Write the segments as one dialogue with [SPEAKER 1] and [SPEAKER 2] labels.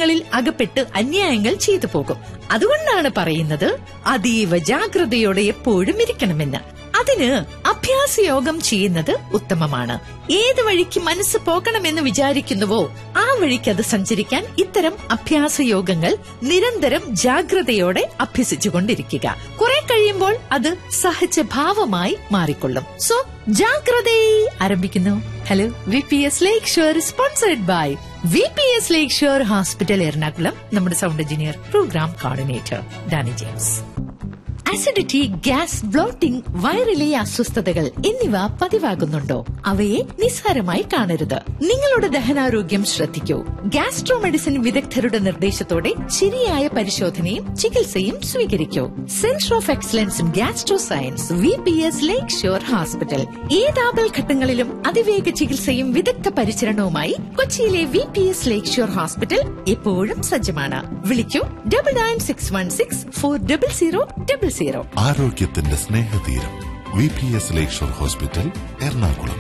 [SPEAKER 1] ബന്ധങ്ങളിൽ അകപ്പെട്ട് അന്യായങ്ങൾ ചെയ്തു പോകും അതുകൊണ്ടാണ് പറയുന്നത് അതീവ ജാഗ്രതയോടെ എപ്പോഴും ഇരിക്കണമെന്ന് അതിന് അഭ്യാസയോഗം ചെയ്യുന്നത് ഉത്തമമാണ് ഏത് വഴിക്ക് മനസ്സ് പോകണമെന്ന് വിചാരിക്കുന്നുവോ ആ വഴിക്ക് അത് സഞ്ചരിക്കാൻ ഇത്തരം അഭ്യാസയോഗങ്ങൾ നിരന്തരം ജാഗ്രതയോടെ അഭ്യസിച്ചുകൊണ്ടിരിക്കുക കുറെ കഴിയുമ്പോൾ അത് സഹജഭാവമായി മാറിക്കൊള്ളും സോ ജാഗ്രതയെ ആരംഭിക്കുന്നു hello V P S lake shore sponsored by V P S lake shore hospital Ernakulam നമ്മുടെ sound engineer program coordinator Danny James acidity gas bloating വയറിലെ അസ്വസ്ഥതകൾ എന്നിവ പതിവാകുന്നുണ്ടോ അവയെ നിസ്സാരമായി കാണരുത് നിങ്ങളുടെ ദഹനാരോഗ്യം ശ്രദ്ധിക്കൂ ഗ്യാസ്ട്രോ മെഡിസിൻ വിദഗ്ധരുടെ നിർദ്ദേശത്തോടെ ശരിയായ പരിശോധനയും ചികിത്സയും സ്വീകരിക്കൂ centre of excellence in gastro science V P S lake shore hospital ഏതാപൽ ഘട്ടങ്ങളിലും അതിവേഗ ചികിത്സയും വിദഗ്ധ പരിചരണവുമായി കൊച്ചിയിലെ V P S lake shore hospital എപ്പോഴും സജ്ജമാണ് വിളിക്കൂ double nine six one six four double zero double zero
[SPEAKER 2] ആരോഗ്യത്തിന്റെ സ്നേഹതീരം V P S lakeshore hospital Ernakulam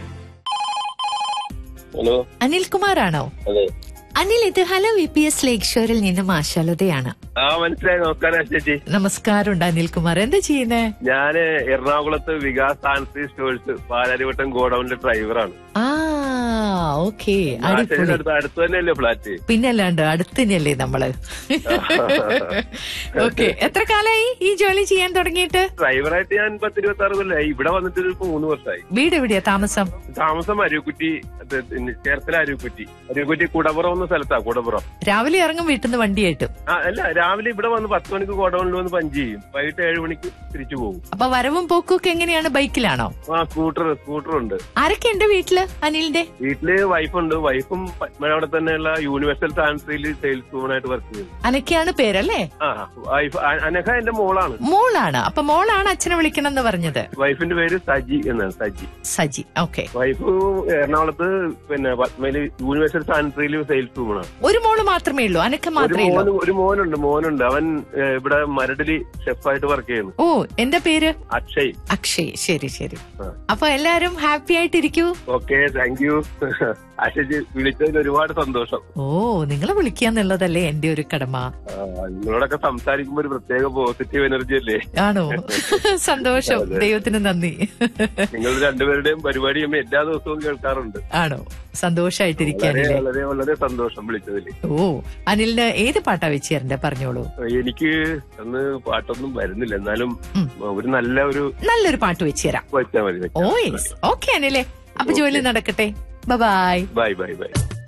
[SPEAKER 3] hello
[SPEAKER 1] Anil കുമാറാണോ
[SPEAKER 3] അതെ
[SPEAKER 1] അനിൽ ഇത് hello V P S lake ഷോറിൽ നിന്നും ആശാലതയാണ്
[SPEAKER 3] ആ മനസ്സിലായി നമസ്കാരം ചേച്ചി
[SPEAKER 1] നമസ്കാരമുണ്ട് അനിൽ കുമാർ എന്താ ചെയ്യുന്നേ
[SPEAKER 3] ഞാന് എറണാകുളത്ത് വികാസ് ആൻസി സ്റ്റോഴ്സ് പാലാരിവട്ടം ഗോഡൌണിലെ ഡ്രൈവറാണ്
[SPEAKER 1] ആ ഓക്കെ അടിപൊളി
[SPEAKER 3] അടുത്ത് അടുത്ത് തന്നെയല്ലേ ഫ്ലാറ്റ്
[SPEAKER 1] പിന്നല്ലാണ്ട് അടുത്ത് തന്നെയല്ലേ നമ്മള് ഓക്കെ എത്ര കാലായി ഈ ജോലി ചെയ്യാൻ തുടങ്ങിയിട്ട്
[SPEAKER 3] ഡ്രൈവറായിട്ട് ഞാൻ പത്തിരുപത്തി ആറ് കൊല്ലായി ഇവിടെ വന്നിട്ട് ഇപ്പൊ മൂന്ന് വർഷമായി
[SPEAKER 1] വീട് എവിടെയാ താമസം
[SPEAKER 3] താമസം അരുക്കുറ്റി ചേർത്തല അരുക്കുറ്റി അരുക്കുറ്റി കുടപ്പുറം എന്ന സ്ഥലത്താ കുടപ്പുറം
[SPEAKER 1] രാവിലെ ഇറങ്ങും വീട്ടിൽ നിന്ന് വണ്ടിയായിട്ട്
[SPEAKER 3] ആ അല്ല രാവിലെ ഇവിടെ വന്ന് പത്ത് മണിക്ക് ഗോഡൌണിൽ വന്ന് പഞ്ച് ചെയ്യും വൈകിട്ട് ഏഴ് മണിക്ക് തിരിച്ചു പോകും
[SPEAKER 1] അപ്പൊ വരവും പോക്കും ഒക്കെ എങ്ങനെയാണ് ബൈക്കിലാണോ
[SPEAKER 3] ആ സ്കൂട്ടർ സ്കൂട്ടർ ഉണ്ട്
[SPEAKER 1] ആരൊക്കെ ഉണ്ട് വീട്ടില് അനിലിന്റെ
[SPEAKER 3] വീട്ടില് വൈഫുണ്ട് വൈഫും അവിടെ തന്നെയുള്ള യൂണിവേഴ്സൽ ട്രാൻസ്ഫറിൽ സെയിൽസ് വുമണായിട്ട് വർക്ക് ചെയ്യുന്നു
[SPEAKER 1] അനക്കയാണ് പേരല്ലേ
[SPEAKER 3] ആ വൈഫ് അ- അനഘ എന്റെ മോളാണ്
[SPEAKER 1] മോളാണ് അപ്പൊ മോളാണ് അച്ഛനെ വിളിക്കണം എന്ന് പറഞ്ഞത്
[SPEAKER 3] വൈഫിന്റെ പേര് സജി എന്നാണ് സജി
[SPEAKER 1] സജി ഓക്കെ
[SPEAKER 3] വൈഫ് എറണാകുളത്ത് പിന്നെ പത്മയില് യൂണിവേഴ്സൽ സാനിറ്ററിയിൽ സെയിൽസ് വുമണാണ്
[SPEAKER 1] ഒരു മോള് മാത്രമേ ഉള്ളൂ അനക്ക
[SPEAKER 3] ഒരു
[SPEAKER 1] മാത്രമേ
[SPEAKER 3] മോന്
[SPEAKER 1] ഉള്ളൂ
[SPEAKER 3] ഒരു മോനുണ്ട് മോനുണ്ട് അവൻ ഏ, ഇവിടെ മരടിലി ഷെഫായിട്ട് വർക്ക് ചെയ്യുന്നു
[SPEAKER 1] ഓ എന്റെ പേര്
[SPEAKER 3] അക്ഷയ്
[SPEAKER 1] അക്ഷയ് ശരി ശരി
[SPEAKER 3] ആ.
[SPEAKER 1] അപ്പൊ എല്ലാരും ഹാപ്പി ആയിട്ടിരിക്കൂ
[SPEAKER 3] ഓക്കെ താങ്ക് യു അക്ഷയ് വിളിച്ചതിൽ ഒരുപാട് സന്തോഷം
[SPEAKER 1] ഓ നിങ്ങളെ വിളിക്കാന്നുള്ളതല്ലേ എന്റെ ഒരു കടമ
[SPEAKER 3] ആ, നിങ്ങളോടൊക്കെ സംസാരിക്കുമ്പോ ഒരു പ്രത്യേക പോസിറ്റീവ് എനർജി അല്ലേ
[SPEAKER 1] ആണോ സന്തോഷം
[SPEAKER 3] അതെ.
[SPEAKER 1] ദൈവത്തിന് നന്ദി
[SPEAKER 3] നിങ്ങൾ രണ്ടുപേരുടെയും പരിപാടിയും എല്ലാ ദിവസവും കേൾക്കാറുണ്ട്
[SPEAKER 1] ആണോ
[SPEAKER 3] വളരെ
[SPEAKER 1] സന്തോഷായിട്ടിരിക്കാനില്ലേ
[SPEAKER 3] വളരെ വളരെ സന്തോഷം വിളിച്ചതിൽ
[SPEAKER 1] ഓ അനിലിന് ഏത് പാട്ടാ വെച്ച് തരണ്ടേ പറഞ്ഞോളൂ
[SPEAKER 3] എനിക്ക് അന്ന് പാട്ടൊന്നും വരുന്നില്ല എന്നാലും
[SPEAKER 1] ഉം.
[SPEAKER 3] ഒരു നല്ല ഒരു
[SPEAKER 1] നല്ലൊരു പാട്ട് വെച്ച് തരാം
[SPEAKER 3] വെച്ചാൽ മതി
[SPEAKER 1] ഓ യെസ് ഓക്കെ അനിലേ അപ്പൊ ജോലി നടക്കട്ടെ ബൈ
[SPEAKER 3] ബൈ ബൈ ബൈ